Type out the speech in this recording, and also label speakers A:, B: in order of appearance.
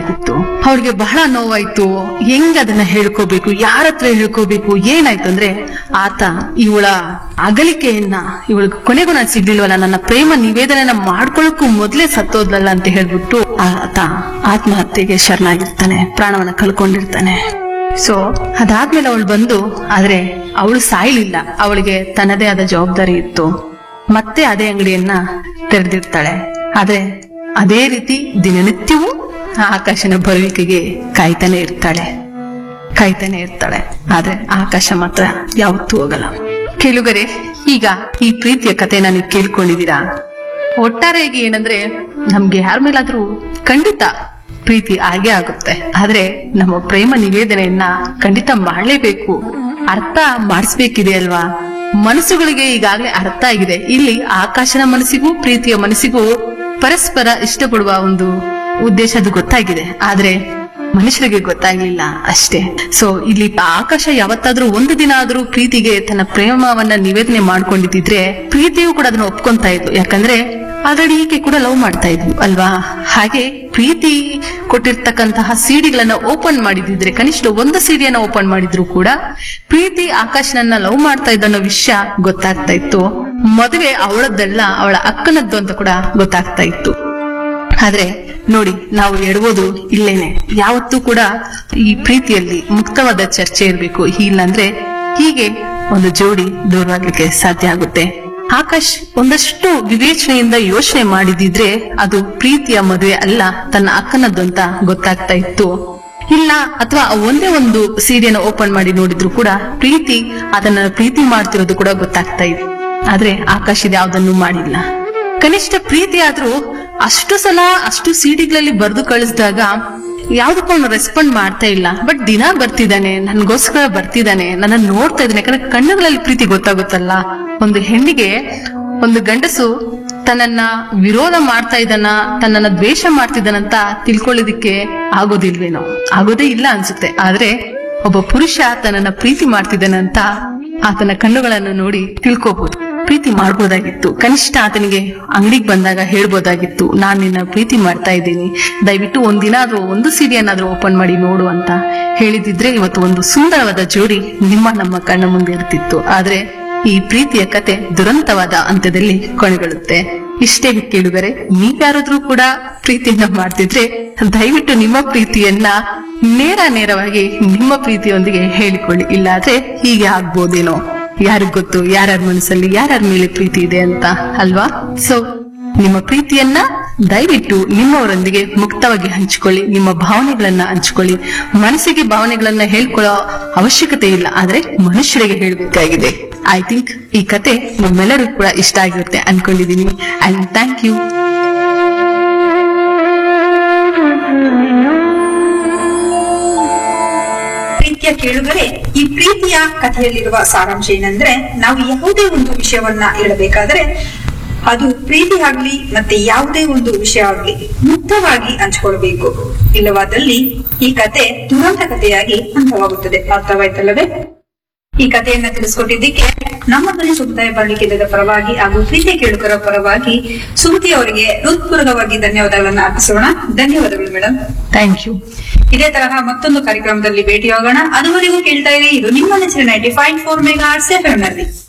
A: ಆಗಿತ್ತು ಅವಳಿಗೆ ಬಹಳ ನೋವಾಯ್ತು ಹೆಂಗ್ ಅದನ್ನ ಹೇಳ್ಕೋಬೇಕು ಯಾರ ಹತ್ರ ಹೇಳ್ಕೋಬೇಕು ಏನಾಯ್ತು ಅಂದ್ರೆ ಆತ ಇವಳ ಅಗಲಿಕೆಯನ್ನ ಇವಳಿಗೆ ಕೊನೆಗೂ ನಾನು ಸಿಗ್ಲಿಲ್ವಲ್ಲ ನನ್ನ ಪ್ರೇಮ ನಿವೇದನೆನ ಮಾಡ್ಕೊಳ್ಳೋಕ್ಕೂ ಮೊದ್ಲೇ ಸತ್ತೋದ್ಲಲ್ಲ ಅಂತ ಹೇಳ್ಬಿಟ್ಟು ಆತ ಆತ್ಮಹತ್ಯೆಗೆ ಶರಣಾಗಿರ್ತಾನೆ ಪ್ರಾಣವನ್ನ ಕಳ್ಕೊಂಡಿರ್ತಾನೆ ಸೊ ಅದಾದ್ಮೇಲೆ ಅವಳು ಬಂದು ಆದ್ರೆ ಅವಳು ಸಾಯ್ಲಿಲ್ಲ ಅವಳಿಗೆ ತನ್ನದೇ ಆದ ಜವಾಬ್ದಾರಿ ಇತ್ತು ಮತ್ತೆ ಅದೇ ಅಂಗಡಿಯನ್ನ ತೆರೆದಿರ್ತಾಳೆ ಆದ್ರೆ ಅದೇ ರೀತಿ ದಿನನಿತ್ಯವೂ ಆ ಆಕಾಶನ ಬರುವಿಕೆಗೆ ಕಾಯ್ತಾನೆ ಇರ್ತಾಳೆ ಕಾಯ್ತಾನೆ ಇರ್ತಾಳೆ ಆದ್ರೆ ಆಕಾಶ ಮಾತ್ರ ಯಾವತ್ತೂ ಹೋಗಲ್ಲ ಕೇಳುಗರೆ ಈಗ ಈ ಪ್ರೀತಿಯ ಕಥೆನ ನೀವು ಕೇಳ್ಕೊಂಡಿದ್ದೀರಾ ಒಟ್ಟಾರೆಯಾಗಿ ಏನಂದ್ರೆ ನಮ್ಗೆ ಯಾರ ಮೇಲಾದ್ರೂ ಖಂಡಿತ ಪ್ರೀತಿ ಆಗೇ ಆಗುತ್ತೆ ಆದ್ರೆ ನಮ್ಮ ಪ್ರೇಮ ನಿವೇದನೆಯನ್ನ ಖಂಡಿತ ಮಾಡ್ಲೇಬೇಕು ಅರ್ಥ ಮಾಡಿಸ್ಬೇಕಿದೆ ಅಲ್ವಾ ಮನಸ್ಸುಗಳಿಗೆ ಈಗಾಗಲೇ ಅರ್ಥ ಆಗಿದೆ ಇಲ್ಲಿ ಆಕಾಶನ ಮನಸ್ಸಿಗೂ ಪ್ರೀತಿಯ ಮನಸ್ಸಿಗೂ ಪರಸ್ಪರ ಇಷ್ಟಪಡುವ ಒಂದು ಉದ್ದೇಶ ಅದು ಗೊತ್ತಾಗಿದೆ ಆದ್ರೆ ಮನುಷ್ಯರಿಗೆ ಗೊತ್ತಾಗ್ಲಿಲ್ಲ ಅಷ್ಟೇ ಸೊ ಇಲ್ಲಿ ಆಕಾಶ ಯಾವತ್ತಾದ್ರೂ ಒಂದು ದಿನ ಆದ್ರೂ ಪ್ರೀತಿಗೆ ತನ್ನ ಪ್ರೇಮವನ್ನ ನಿವೇದನೆ ಮಾಡ್ಕೊಂಡಿದ್ರೆ ಪ್ರೀತಿಯು ಕೂಡ ಅದನ್ನ ಒಪ್ಕೊಂತಾ ಇದ್ಲು ಯಾಕಂದ್ರೆ ಆಲ್ರೆಡಿ ಈಕೆ ಕೂಡ ಲವ್ ಮಾಡ್ತಾ ಇದ್ವು ಅಲ್ವಾ ಹಾಗೆ ಪ್ರೀತಿ ಕೊಟ್ಟಿರ್ತಕ್ಕಂತಹ ಸಿಡಿಗಳನ್ನ ಓಪನ್ ಮಾಡಿದಿದ್ರೆ ಕನಿಷ್ಠ ಒಂದು ಸಿಡಿಯನ್ನ ಓಪನ್ ಮಾಡಿದ್ರು ಕೂಡ ಪ್ರೀತಿ ಆಕಾಶನನ್ನ ಲವ್ ಮಾಡ್ತಾ ಇದ್ದ ಅನ್ನೋ ವಿಷಯ ಗೊತ್ತಾಗ್ತಾ ಇತ್ತು ಮದುವೆ ಅವಳದ್ದಲ್ಲ ಅವಳ ಅಕ್ಕನದ್ದು ಅಂತ ಕೂಡ ಗೊತ್ತಾಗ್ತಾ ಇತ್ತು ಆದ್ರೆ ನೋಡಿ ನಾವು ಎಡಬೋದು ಇಲ್ಲೇನೆ ಯಾವತ್ತೂ ಕೂಡ ಈ ಪ್ರೀತಿಯಲ್ಲಿ ಮುಕ್ತವಾದ ಚರ್ಚೆ ಇರಬೇಕು ಇಲ್ಲಾಂದ್ರೆ ಹೀಗೆ ಒಂದು ಜೋಡಿ ದೂರವಾಗ್ಲಿಕ್ಕೆ ಸಾಧ್ಯ ಆಗುತ್ತೆ ಆಕಾಶ್ ಒಂದಷ್ಟು ವಿವೇಚನೆಯಿಂದ ಯೋಚನೆ ಮಾಡಿದಿದ್ರೆ ಅದು ಪ್ರೀತಿಯ ಮದುವೆ ಅಲ್ಲ ತನ್ನ ಅಕ್ಕನದ್ದು ಅಂತ ಗೊತ್ತಾಗ್ತಾ ಇತ್ತು ಇಲ್ಲ ಅಥವಾ ಒಂದೇ ಒಂದು ಸೀರೆಯನ್ನು ಓಪನ್ ಮಾಡಿ ನೋಡಿದ್ರು ಕೂಡ ಪ್ರೀತಿ ಅದನ್ನ ಪ್ರೀತಿ ಮಾಡ್ತಿರೋದು ಕೂಡ ಗೊತ್ತಾಗ್ತಾ ಇದೆ ಆದ್ರೆ ಆಕಾಶ್ ಇದು ಯಾವ್ದನ್ನು ಮಾಡಿಲ್ಲ ಕನಿಷ್ಠ ಪ್ರೀತಿ ಆದ್ರೂ ಅಷ್ಟು ಸಲ ಅಷ್ಟು ಸಿಡಿಗಳಲ್ಲಿ ಬರೆದು ಕಳಿಸಿದಾಗ ಯಾವ್ದಕ್ಕೂ ಅವನು ರೆಸ್ಪಾಂಡ್ ಮಾಡ್ತಾ ಇಲ್ಲ ಬಟ್ ದಿನ ಬರ್ತಿದ್ದಾನೆ ನನ್ಗೋಸ್ಕರ ಬರ್ತಿದ್ದಾನೆ ನನ್ನ ನೋಡ್ತಾ ಇದ್ದಾನೆ ಯಾಕಂದ್ರೆ ಕಣ್ಣುಗಳಲ್ಲಿ ಪ್ರೀತಿ ಗೊತ್ತಾಗುತ್ತಲ್ಲ ಒಂದು ಹೆಣ್ಣಿಗೆ ಒಂದು ಗಂಡಸು ತನ್ನನ್ನ ವಿರೋಧ ಮಾಡ್ತಾ ಇದ್ದಾನ ತನ್ನನ್ನ ದ್ವೇಷ ಮಾಡ್ತಿದ್ದಾನಂತ ತಿಳ್ಕೊಳ್ಳೋದಿಕ್ಕೆ ಆಗೋದಿಲ್ವೇನೋ ಆಗೋದೇ ಇಲ್ಲ ಅನ್ಸುತ್ತೆ ಆದ್ರೆ ಒಬ್ಬ ಪುರುಷ ತನ್ನನ್ನ ಪ್ರೀತಿ ಮಾಡ್ತಿದ್ದಾನಂತ ಆತನ ಕಣ್ಣುಗಳನ್ನು ನೋಡಿ ತಿಳ್ಕೋಬಹುದು ಪ್ರೀತಿ ಮಾಡ್ಬೋದಾಗಿತ್ತು ಕನಿಷ್ಠ ಆತನಿಗೆ ಅಂಗಡಿಗೆ ಬಂದಾಗ ಹೇಳ್ಬೋದಾಗಿತ್ತು ನಾನ್ ನಿನ್ನ ಪ್ರೀತಿ ಮಾಡ್ತಾ ಇದ್ದೀನಿ ದಯವಿಟ್ಟು ಒಂದಿನ ಆದ್ರೂ ಒಂದು ಸೀರೆಯನ್ನಾದ್ರೂ ಓಪನ್ ಮಾಡಿ ನೋಡು ಅಂತ ಹೇಳಿದಿದ್ರೆ ಇವತ್ತು ಒಂದು ಸುಂದರವಾದ ಜೋಡಿ ನಿಮ್ಮ ನಮ್ಮ ಕಣ್ಣ ಮುಂದೆ ಇರ್ತಿತ್ತು ಆದ್ರೆ ಈ ಪ್ರೀತಿಯ ಕತೆ ದುರಂತವಾದ ಅಂತ್ಯದಲ್ಲಿ ಕೊನೆಗೊಳ್ಳುತ್ತೆ ಇಷ್ಟೇ ಕೇಳಿದರೆ ನೀವ್ಯಾರಾದ್ರೂ ಕೂಡ ಪ್ರೀತಿಯನ್ನ ಮಾಡ್ತಿದ್ರೆ ದಯವಿಟ್ಟು ನಿಮ್ಮ ಪ್ರೀತಿಯನ್ನ ನೇರ ನೇರವಾಗಿ ನಿಮ್ಮ ಪ್ರೀತಿಯೊಂದಿಗೆ ಹೇಳಿಕೊಳ್ಳಿ ಇಲ್ಲಾದ್ರೆ ಹೀಗೆ ಆಗ್ಬೋದೇನೋ ಯಾರಿಗ್ ಗೊತ್ತು ಯಾರ್ಯಾರ ಮನಸ್ಸಲ್ಲಿ ಯಾರ್ಯಾರ ಮೇಲೆ ಪ್ರೀತಿ ಇದೆ ಅಂತ ಅಲ್ವಾ ಸೊ ನಿಮ್ಮ ಪ್ರೀತಿಯನ್ನ ದಯವಿಟ್ಟು ನಿಮ್ಮವರೊಂದಿಗೆ ಮುಕ್ತವಾಗಿ ಹಂಚಿಕೊಳ್ಳಿ ನಿಮ್ಮ ಭಾವನೆಗಳನ್ನ ಹಂಚಿಕೊಳ್ಳಿ ಮನಸ್ಸಿಗೆ ಭಾವನೆಗಳನ್ನ ಹೇಳ್ಕೊಳ್ಳೋ ಅವಶ್ಯಕತೆ ಇಲ್ಲ ಆದ್ರೆ ಮನುಷ್ಯರಿಗೆ ಹೇಳಬೇಕಾಗಿದೆ ಐ ಥಿಂಕ್ ಈ ಕತೆ ನಮ್ಮೆಲ್ಲರಿಗೂ ಕೂಡ ಇಷ್ಟ ಆಗಿರುತ್ತೆ ಅನ್ಕೊಂಡಿದೀನಿ ಅಂಡ್ ಥ್ಯಾಂಕ್ ಯು
B: ಪ್ರೀತಿಯ ಕೇಳುಗರೆ ಈ ಪ್ರೀತಿಯ ಕಥೆಯಲ್ಲಿರುವ ಸಾರಾಂಶ ಏನಂದ್ರೆ ನಾವು ಯಾವುದೇ ಒಂದು ವಿಷಯವನ್ನ ಹೇಳಬೇಕಾದ್ರೆ ಅದು ಪ್ರೀತಿ ಆಗ್ಲಿ ಮತ್ತೆ ಯಾವುದೇ ಒಂದು ವಿಷಯ ಆಗ್ಲಿ ಮುಕ್ತವಾಗಿ ಹಂಚಿಕೊಳ್ಬೇಕು ಇಲ್ಲವಾದಲ್ಲಿ ಈ ಕತೆ ದುರಂತ ಕಥೆಯಾಗಿ ಅಂತ್ಯವಾಗುತ್ತದೆ ಅರ್ಥವಾಯ್ತಲ್ಲವೇ ಈ ಕಥೆಯನ್ನ ತಿಳಿಸ್ಕೊಟ್ಟಿದ್ದಕ್ಕೆ ನಮ್ಮ ಧ್ವನಿ ಸಮುದಾಯ ಬಾಳಿಕೆದ ಪರವಾಗಿ ಹಾಗೂ ಪ್ರೀತಿ ಕೇಳುಗರ ಪರವಾಗಿ ಸುಮತಿ ಅವರಿಗೆ ಹೃತ್ಪೂರ್ವಕವಾಗಿ ಧನ್ಯವಾದಗಳನ್ನ ಅರ್ಪಿಸೋಣ ಧನ್ಯವಾದಗಳು ಮೇಡಮ್
A: ಥ್ಯಾಂಕ್ ಯು
B: ಇದೇ ತರಹ ಮತ್ತೊಂದು ಕಾರ್ಯಕ್ರಮದಲ್ಲಿ ಭೇಟಿಯಾಗೋಣ ಅದುವರೆಗೂ ಕೇಳ್ತಾ ಇರಿ ಇದು ನಿಮ್ಮ ನೆಚ್ಚಿನ ninety five four mega arts FM ನಲ್ಲಿ